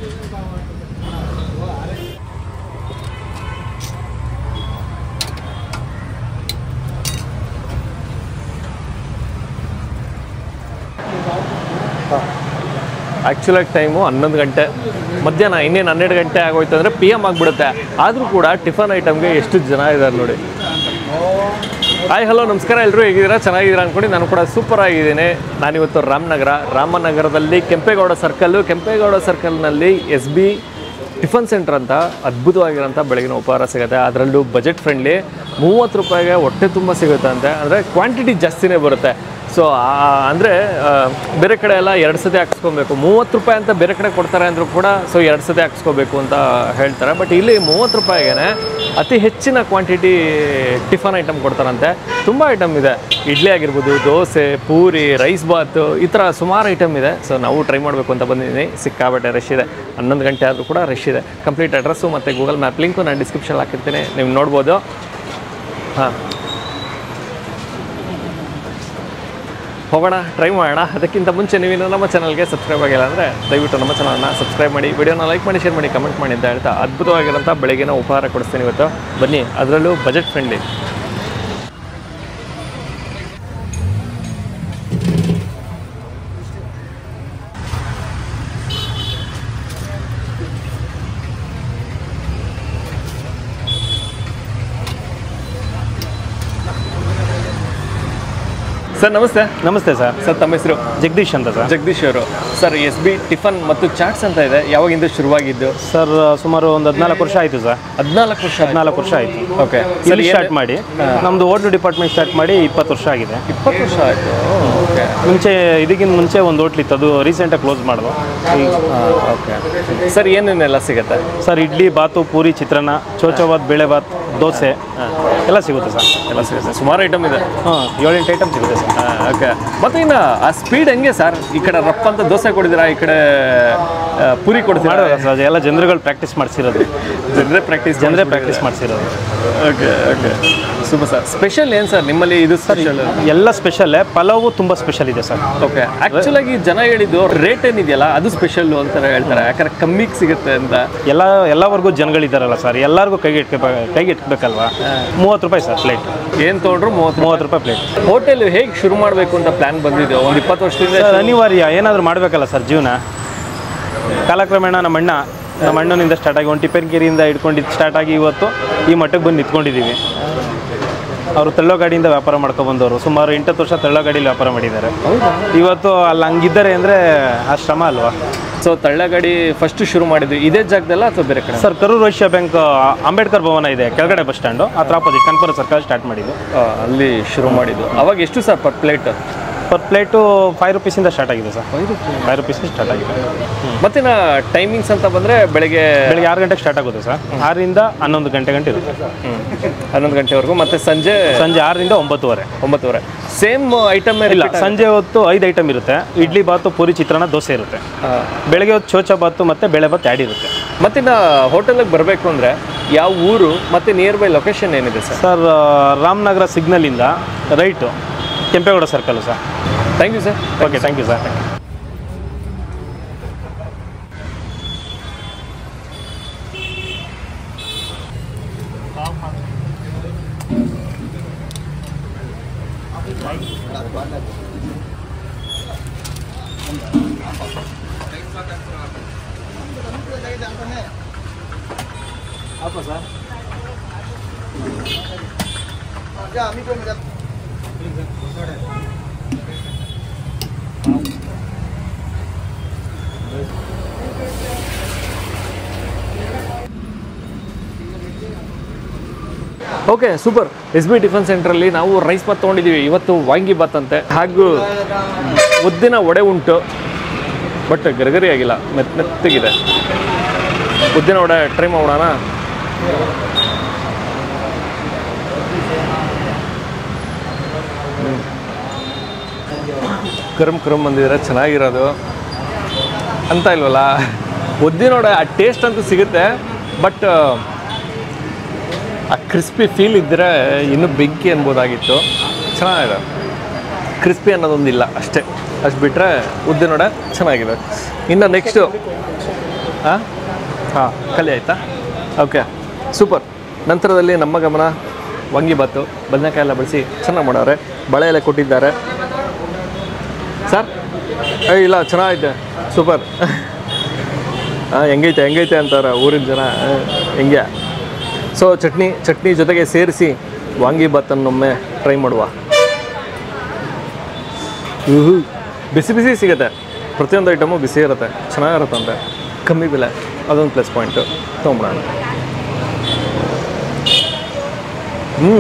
ಆ್ಯಕ್ಚುಲಾಗಿ time ಹನ್ನೊಂದು ಗಂಟೆ ಮಧ್ಯಾಹ್ನ ಇನ್ನೇನು ಹನ್ನೆರಡು ಗಂಟೆ ಆಗೋಯ್ತು ಅಂದರೆ ಪಿ ಎಮ್ ಆಗಿಬಿಡುತ್ತೆ ಆದರೂ ಕೂಡ ಟಿಫನ್ ಐಟಮ್ಗೆ ಎಷ್ಟು ಜನ ಇದ್ದಾರೆ ನೋಡಿ ಹಾಯ್ ಹಲೋ ನಮಸ್ಕಾರ ಎಲ್ಲರೂ ಹೇಗಿದ್ದೀರಾ ಚೆನ್ನಾಗಿದ್ದೀರಾ ಅಂದ್ಕೊಂಡು ನಾನು ಕೂಡ ಸೂಪರ್ ಆಗಿದ್ದೀನಿ ನಾನಿವತ್ತು ರಾಮನಗರ ರಾಮನಗರದಲ್ಲಿ ಕೆಂಪೇಗೌಡ ಸರ್ಕಲ್ಲು ಕೆಂಪೇಗೌಡ ಸರ್ಕಲ್ನಲ್ಲಿ ಎಸ್ ಬಿ ಟಿಫನ್ ಸೆಂಟರ್ ಅಂತ ಅದ್ಭುತವಾಗಿರೋಂಥ ಬೆಳಗಿನ ಉಪಹಾರ ಸಿಗುತ್ತೆ ಅದರಲ್ಲೂ ಬಜೆಟ್ ಫ್ರೆಂಡ್ಲಿ ಮೂವತ್ತು ರೂಪಾಯಿಗೆ ಹೊಟ್ಟೆ ತುಂಬ ಸಿಗುತ್ತೆ ಅಂತೆ ಅಂದರೆ ಕ್ವಾಂಟಿಟಿ ಜಾಸ್ತಿನೇ ಬರುತ್ತೆ ಸೊ ಅಂದರೆ ಬೇರೆ ಕಡೆ ಎಲ್ಲ ಎರಡು ಸತಿ ಹಾಕ್ಸ್ಕೊಬೇಕು ಮೂವತ್ತು ರೂಪಾಯಿ ಅಂತ ಬೇರೆ ಕಡೆ ಕೊಡ್ತಾರೆ ಅಂದರೂ ಕೂಡ ಸೊ ಎರಡು ಸತಿ ಹಾಕ್ಸ್ಕೋಬೇಕು ಅಂತ ಹೇಳ್ತಾರೆ ಬಟ್ ಇಲ್ಲಿ ಮೂವತ್ತು ರೂಪಾಯಿಗೆ ಅತಿ ಹೆಚ್ಚಿನ ಕ್ವಾಂಟಿಟಿ ಟಿಫನ್ ಐಟಮ್ ಕೊಡ್ತಾರಂತೆ ತುಂಬ ಐಟಮ್ ಇದೆ ಇಡ್ಲಿ ಆಗಿರ್ಬೋದು ದೋಸೆ ಪೂರಿ ರೈಸ್ ಬಾತು ಈ ಥರ ಸುಮಾರು ಐಟಮ್ ಇದೆ ಸೊ ನಾವು ಟ್ರೈ ಮಾಡಬೇಕು ಅಂತ ಬಂದಿದ್ದೀನಿ ಸಿಕ್ಕಾಬಟ್ಟೆ ರಶ್ ಇದೆ ಹನ್ನೊಂದು ಗಂಟೆ ಆದರೂ ಕೂಡ ರಶ್ ಇದೆ ಕಂಪ್ಲೀಟ್ ಅಡ್ರೆಸ್ಸು ಮತ್ತು ಗೂಗಲ್ ಮ್ಯಾಪ್ ಲಿಂಕು ನಾನು ಡಿಸ್ಕ್ರಿಪ್ಷನ್ ಹಾಕಿರ್ತೀನಿ ನೀವು ನೋಡ್ಬೋದು ಹಾಂ ಹೋಗೋಣ ಟ್ರೈ ಮಾಡೋಣ ಅದಕ್ಕಿಂತ ಮುಂಚೆ ನೀವಿನ್ನು ನಮ್ಮ ಚಾನಲ್ಗೆ ಸಬ್ಸ್ಕ್ರೈಬ್ ಆಗಿಲ್ಲ ಅಂದರೆ ದಯವಿಟ್ಟು ನಮ್ಮ ಚಾನಲ್ನ ಸಬ್ಸ್ಕ್ರೈಬ್ ಮಾಡಿ ವಿಡಿಯೋನ ಲೈಕ್ ಮಾಡಿ ಶೇರ್ ಮಾಡಿ ಕಮೆಂಟ್ ಮಾಡಿ ಅಂತ ಹೇಳ್ತಾ ಅದ್ಭುತವಾಗಿರೋಂಥ ಬೆಳಗಿನ ಉಪಹಾರ ಕೊಡಿಸ್ತೀನಿ ಇವತ್ತು ಬನ್ನಿ ಅದರಲ್ಲೂ ಬಜೆಟ್ ಫ್ರೆಂಡ್ಲಿ ಸರ್ ನಮಸ್ತೆ ನಮಸ್ತೆ ಸರ್ ಸರ್ ತಮ್ಮ ಹೆಸರು ಜಗದೀಶ್ ಅಂತ ಸರ್ ಜಗದೀಶ್ ಅವರು ಸರ್ ಎಸ್ ಬಿ ಟಿಫನ್ ಮತ್ತು ಚಾಟ್ಸ್ ಅಂತ ಇದೆ ಯಾವಾಗಿಂದ ಶುರುವಾಗಿದ್ದು ಸರ್ ಸುಮಾರು ಒಂದು ಹದಿನಾಲ್ಕು ವರ್ಷ ಆಯಿತು ಸರ್ ಹದಿನಾಲ್ಕು ವರ್ಷ ಹದಿನಾಲ್ಕು ವರ್ಷ ಆಯಿತು ಓಕೆ ಇಲ್ಲಿ ಸ್ಟಾರ್ಟ್ ಮಾಡಿ ನಮ್ಮದು ಹೋಟ್ಲು ಡಿಪಾರ್ಟ್ಮೆಂಟ್ ಸ್ಟಾರ್ಟ್ ಮಾಡಿ ಇಪ್ಪತ್ತು ವರ್ಷ ಆಗಿದೆ ಇಪ್ಪತ್ತು ವರ್ಷ ಆಯಿತು ಓಕೆ ಮುಂಚೆ ಇದಕ್ಕಿಂತ ಮುಂಚೆ ಒಂದು ಹೋಟ್ಲ್ ಇತ್ತು ಅದು ರೀಸೆಂಟಾಗಿ ಕ್ಲೋಸ್ ಮಾಡಿದ್ವು ಓಕೆ ಸರ್ ಏನೇನೆಲ್ಲ ಸಿಗುತ್ತೆ ಸರ್ ಇಡ್ಲಿ ಬಾತು ಪೂರಿ ಚಿತ್ರಾನ್ನ ಚೋಚೋಬಾತ್ ಬೇಳೆಬಾತ್ ದೋಸೆ ಎಲ್ಲ ಸಿಗುತ್ತೆ ಸರ್ ಎಲ್ಲ ಸಿಗುತ್ತೆ ಸುಮಾರು ಐಟಮ್ ಇದೆ ಹಾಂ ಏಳೆಂಟು ಐಟಮ್ ಸಿಗುತ್ತೆ ಸರ್ ಓಕೆ ಮತ್ತೆ ಇನ್ನು ಆ ಸ್ಪೀಡ್ ಹೆಂಗೆ ಸರ್ ಈ ಕಡೆ ರಪ್ಪ ಅಂತ ದೋಸೆ ಕೊಡಿದ್ದೀರಾ ಈ ಕಡೆ ಆ, ಪೂರಿ ಕೊಡ್ತೀರಾ ಮಾಡೋದು ಸರ್ ಎಲ್ಲ ಜನರುಗಳು ಪ್ರಾಕ್ಟೀಸ್ ಮಾಡಿಸಿರೋದು ಜನರೇ ಪ್ರಾಕ್ಟೀಸ್ ಜನರೇ ಪ್ರಾಕ್ಟೀಸ್ ಮಾಡಿಸಿರೋದು okay okay super sir special ಏನು ಸರ್ ನಿಮ್ಮಲ್ಲಿ ಇದು ಸ್ಪೆಷಲ್ ಎಲ್ಲ ಸ್ಪೆಷಲ್ಲೇ ಪಲಾವು ತುಂಬ ಸ್ಪೆಷಲ್ ಇದೆ ಸರ್ ಓಕೆ ಆ್ಯಕ್ಚುಲ್ ಆಗಿ ಜನ ಹೇಳಿದ್ದು ರೇಟ್ ಏನಿದೆಯಲ್ಲ ಅದು ಸ್ಪೆಷಲ್ ಅಂತ ಹೇಳ್ತಾರೆ ಯಾಕಂದ್ರೆ ಕಮ್ಮಿಗೆ ಸಿಗುತ್ತೆ ಅಂತ ಎಲ್ಲ ಎಲ್ಲವರೆಗೂ ಜನಗಳಿದ್ದಾರಲ್ಲ ಸರ್ ಎಲ್ಲರಿಗೂ ಕೈಗೆ ಇಟ್ಕೋ ಕೈಗೆ ಇಟ್ಬೇಕಲ್ವಾ ಮೂವತ್ತು ರೂಪಾಯಿ ಸರ್ ಪ್ಲೇಟ್ ಏನು ತೊಗೊಂಡ್ರು ಮೂವತ್ತು ಮೂವತ್ತು ರೂಪಾಯಿ ಪ್ಲೇಟ್ ಹೋಟೆಲ್ ಹೇಗೆ ಶುರು ಮಾಡಬೇಕು ಅಂತ ಪ್ಲಾನ್ ಬಂದಿದ್ದು ಒಂದು ಇಪ್ಪತ್ತು ವರ್ಷದಿಂದ ಸರ್ ಅನಿವಾರ್ಯ ಏನಾದರೂ ಮಾಡಬೇಕಲ್ಲ ಸರ್ ಜೀವನ ಕಾಲಕ್ರಮೇಣ ನಮ್ಮ ಅಣ್ಣ ನಮ್ಮ ಅಣ್ಣನಿಂದ ಸ್ಟಾರ್ಟ್ ಆಗಿ ಒಂದು ಟಿಪ್ಪನ್ಗಿರಿಯಿಂದ ಹಿಡ್ಕೊಂಡಿದ್ದು ಸ್ಟಾರ್ಟ್ ಆಗಿ ಇವತ್ತು ಈ ಮಟ್ಟಕ್ಕೆ ಬಂದು ನಿಂತ್ಕೊಂಡಿದ್ದೀವಿ ಅವರು ತಳ್ಳೋ ಗಾಡಿಯಿಂದ ವ್ಯಾಪಾರ ಮಾಡ್ಕೊಬಂದವರು ಸುಮಾರು ಎಂಟತ್ತು ವರ್ಷ ತಳ್ಳೋ ಗಾಡೀಲಿ ವ್ಯಾಪಾರ ಮಾಡಿದ್ದಾರೆ ಇವತ್ತು ಅಲ್ಲಿ ಹಂಗಿದ್ದಾರೆ ಅಂದರೆ ಆ ಶ್ರಮ ಅಲ್ವಾ ಸೊ ತಳ್ಳಗಾಡಿ ಫಸ್ಟ್ ಶುರು ಮಾಡಿದ್ದು ಇದೇ ಜಾಗದಲ್ಲ ಅಥವಾ ಬೇರೆ ಕಡೆ ಸರ್ ಕರೂರ್ ವೈಶ್ಯ ಬ್ಯಾಂಕ್ ಅಂಬೇಡ್ಕರ್ ಭವನ ಇದೆ ಕೆಳಗಡೆ ಬಸ್ ಸ್ಟ್ಯಾಂಡು ಹತ್ರ ಆಪೋಸಿಟ್ ಕನಕಪುರ ಸರ್ಕಲ್ ಸ್ಟಾರ್ಟ್ ಮಾಡಿದ್ದು ಆ, ಅಲ್ಲಿ ಶುರು ಮಾಡಿದ್ದು ಅವಾಗ ಎಷ್ಟು sir per plate per plate five ರುಪೀಸಿಂದ ಸ್ಟಾರ್ಟ್ ಆಗಿದೆ ಸರ್ ಫೈವ್ ರುಪೀಸಿಂದ ಸ್ಟಾರ್ಟ್ ಆಗಿದೆ ಮತ್ತಿನ ಟೈಮಿಂಗ್ಸ್ ಅಂತ ಬಂದರೆ ಬೆಳಗ್ಗೆ ಬೆಳಿಗ್ಗೆ ಆರು ಗಂಟೆಗೆ ಸ್ಟಾರ್ಟ್ ಆಗುತ್ತೆ ಸರ್ ಆರರಿಂದ ಹನ್ನೊಂದು ಗಂಟೆ ಗಂಟೆ ಇರುತ್ತೆ ಹನ್ನೊಂದು ಗಂಟೆವರೆಗೂ ಮತ್ತೆ ಸಂಜೆ ಸಂಜೆ ಆರರಿಂದ ಒಂಬತ್ತುವರೆ ಒಂಬತ್ತುವರೆ ಸೇಮ್ ಐಟಮ್ ಇಲ್ಲ ಸಂಜೆ ಹೊತ್ತು ಐದು ಐಟಮ್ ಇರುತ್ತೆ ಇಡ್ಲಿ ಬಾತು ಪೂರಿ ಚಿತ್ರಾನ್ನ ದೋಸೆ ಇರುತ್ತೆ ಬೆಳಗ್ಗೆ ಹೊತ್ತು ಚೋಚ ಬಾತು ಮತ್ತು ಬೇಳೆ ಬಾತ್ ಆ್ಯಡ್ ಇರುತ್ತೆ ಮತ್ತಿನ್ನ ಹೋಟೆಲಿಗೆ ಬರಬೇಕು ಅಂದರೆ ಯಾವ ಊರು ಮತ್ತು ನಿಯರ್ ಬೈ ಲೊಕೇಶನ್ ಏನಿದೆ ಸರ್ ಸರ್ ರಾಮನಗರ ಸಿಗ್ನಲಿಂದ right Kempegowda circle sir thank you sir okay thank you sir okay super S B tiffin ಸೆಂಟ್ರಲ್ಲಿ ನಾವು ರೈಸ್ ಬಾತ್ ತೊಗೊಂಡಿದ್ದೀವಿ ಇವತ್ತು ವಾಂಗಿ ಬಾತ್ ಅಂತೆ ಹಾಗೂ ಉದ್ದಿನ ವಡೆ ಉಂಟು ಬಟ್ ಗರಗರಿ ಆಗಿಲ್ಲ ಮೆತ್ತ ಮೆತ್ತಗಿದೆ ಉದ್ದಿನ ವಡೆ ಟ್ರೈ ಮಾಡೋಣ ಕರ್ಮ್ ಕರ್ಮ್ ಬಂದಿದ್ರೆ ಚೆನ್ನಾಗಿರೋದು ಅಂತ ಇಲ್ವಲ್ಲ ಉದ್ದಿನ ವಡೆ ಆ ಟೇಸ್ಟ್ ಅಂತೂ ಸಿಗುತ್ತೆ ಬಟ್ ಆ ಕ್ರಿಸ್ಪಿ ಫೀಲ್ ಇದ್ದರೆ ಇನ್ನೂ ಬೆಂಕಿ ಅನ್ಬೋದಾಗಿತ್ತು ಚೆನ್ನಾಗಿದೆ ಕ್ರಿಸ್ಪಿ ಅನ್ನೋದೊಂದಿಲ್ಲ ಅಷ್ಟೇ ಅಷ್ಟು ಬಿಟ್ಟರೆ ಉದ್ದಿನ ವಡೆ ಚೆನ್ನಾಗಿದೆ ಇನ್ನು ನೆಕ್ಸ್ಟು ಹಾಂ ಹಾಂ ಖಾಲಿ ಆಯಿತಾ ಓಕೆ ಸೂಪರ್ ನಂತರದಲ್ಲಿ ನಮ್ಮ ಗಮನ ವಾಂಗಿಬಾತು ಬದನೆಕಾಯಿ ಎಲ್ಲ ಬಳಸಿ ಚೆನ್ನಾಗಿ ಮಾಡೋರೆ ಬಳೆ ಎಲ್ಲ ಕೊಟ್ಟಿದ್ದಾರೆ ಸರ್ ಏ ಇಲ್ಲ ಚೆನ್ನಾಗೈತೆ ಸೂಪರ್ ಹಾಂ ಹೆಂಗೈತೆ ಹೆಂಗೈತೆ ಅಂತಾರೆ ಊರಿನ ಜನ ಆ, ಹೆಂಗೆ ಸೊ ಚಟ್ನಿ ಚಟ್ನಿ ಜೊತೆಗೆ ಸೇರಿಸಿ ವಾಂಗಿಬಾತನ್ನೊಮ್ಮೆ ಟ್ರೈ ಮಾಡುವ ಊಹು. ಬಿಸಿ ಬಿಸಿ ಸಿಗುತ್ತೆ ಪ್ರತಿಯೊಂದು ಐಟಮು ಬಿಸಿ ಇರುತ್ತೆ ಚೆನ್ನಾಗಿರುತ್ತೆ ಅಂದರೆ ಕಮ್ಮಿ ಬೆಲೆ ಅದೊಂದು ಪ್ಲಸ್ ಪಾಯಿಂಟು ತೊಗೊಂಬಿಡೋಣ ಹ್ಞೂ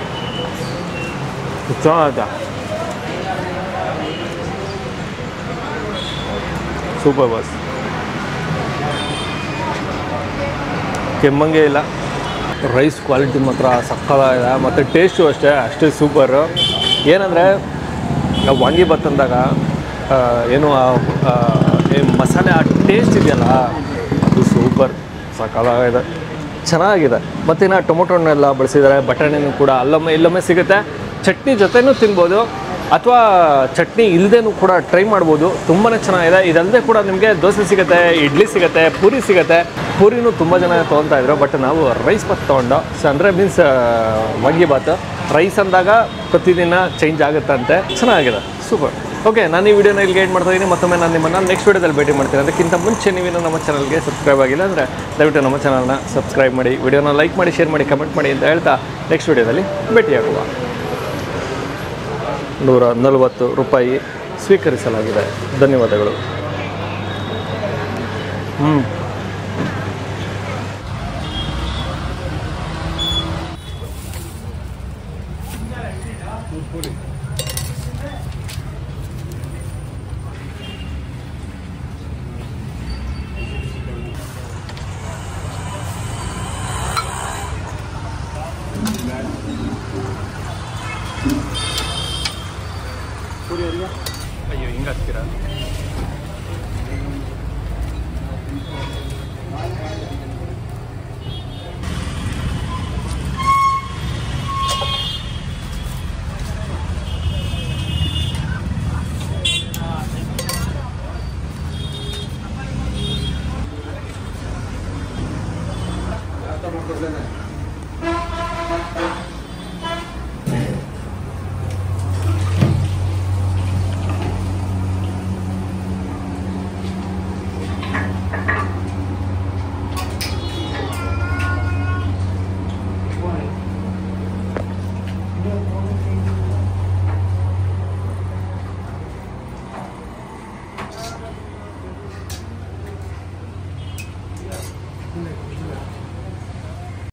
ಚೆನ್ನಾಗಿದೆ ಸೂಪರ್ ಬಾಸ್ ಕೆಮ್ಮಂಗೆ ಇಲ್ಲ ರೈಸ್ ಕ್ವಾಲಿಟಿ ಮಾತ್ರ ಸಕ್ಕತ್ತಾಗಿದೆ ಮತ್ತು ಟೇಸ್ಟು ಅಷ್ಟೇ ಅಷ್ಟೇ ಸೂಪರು ಏನಂದರೆ ವಾಂಗಿಬಾತ್ ಅಂದಾಗ ಆ, ಏನು ಆ, ಆ, ಈ ಮಸಾಲೆ ಆ ಟೇಸ್ಟ್ ಇದೆಯಲ್ಲ ಅದು ಸೂಪರ್ ಸಕ್ಕತ್ತಾಗಿದೆ ಚೆನ್ನಾಗಿದೆ ಮತ್ತು ಇನ್ನು ಟೊಮೊಟೊ ಹಣ್ಣೆಲ್ಲ ಬಳಸಿದ್ದಾರೆ ಬಟಾಣಿನೂ ಕೂಡ ಅಲ್ಲೊಮ್ಮೆ ಇಲ್ಲೊಮ್ಮೆ ಸಿಗುತ್ತೆ ಚಟ್ನಿ ಜೊತೆನೂ ತಿನ್ಬೋದು ಅಥವಾ ಚಟ್ನಿ ಇಲ್ಲದೇನೂ ಕೂಡ ಟ್ರೈ ಮಾಡ್ಬೋದು ತುಂಬಾ ಚೆನ್ನಾಗಿದೆ ಇದಲ್ಲದೆ ಕೂಡ ನಿಮಗೆ ದೋಸೆ ಸಿಗುತ್ತೆ ಇಡ್ಲಿ ಸಿಗುತ್ತೆ ಪೂರಿ ಸಿಗುತ್ತೆ ಪೂರಿನೂ ತುಂಬ ಜನ ತೊಗೊತಾ ಇದ್ರು ಬಟ್ ನಾವು ರೈಸ್ ಬಾತ್ ತೊಗೊಂಡು ಸೊ ಅಂದರೆ ಮೀನ್ಸ್ ವಾಂಗಿಬಾತ್ ರೈಸ್ ಅಂದಾಗ ಪ್ರತಿದಿನ ಚೇಂಜ್ ಆಗುತ್ತಂತೆ ಚೆನ್ನಾಗಿದೆ ಸೂಪರ್ ಓಕೆ ನಾನು ಈ ವಿಡಿಯೋನ ಇಲ್ಲಿ ಗೈಡ್ ಮಾಡ್ತಾ ಇದ್ದೀನಿ ಮತ್ತೊಮ್ಮೆ ನಾನು ನಿಮ್ಮನ್ನು ನೆಕ್ಸ್ಟ್ ವಿಡಿಯೋದಲ್ಲಿ ಭೇಟಿ ಮಾಡ್ತೀನಿ ಅದಕ್ಕಿಂತ ಮುಂಚೆ ನೀವೇನು ನಮ್ಮ ಚಾನಲ್ಗೆ ಸಬ್ಸ್ಕ್ರೈಬ್ ಆಗಿಲ್ಲ ಅಂದರೆ ದಯವಿಟ್ಟು ನಮ್ಮ ಚಾನಲ್ನ ಸಬ್ಸ್ಕ್ರೈಬ್ ಮಾಡಿ ವಿಡಿಯೋನ ಲೈಕ್ ಮಾಡಿ ಶೇರ್ ಮಾಡಿ ಕಮೆಂಟ್ ಮಾಡಿ ಅಂತ ಹೇಳ್ತಾ ನೆಕ್ಸ್ಟ್ ವಿಡಿಯೋದಲ್ಲಿ ಭೇಟಿಯಾಗುವ ನೂರ ನಲವತ್ತು ರೂಪಾಯಿ ಸ್ವೀಕರಿಸಲಾಗಿದೆ ಧನ್ಯವಾದಗಳು ಹ್ಞೂ ಅಯ್ಯೋ ಹಿಂಗೆ ಹಾಕ್ತೀರಾ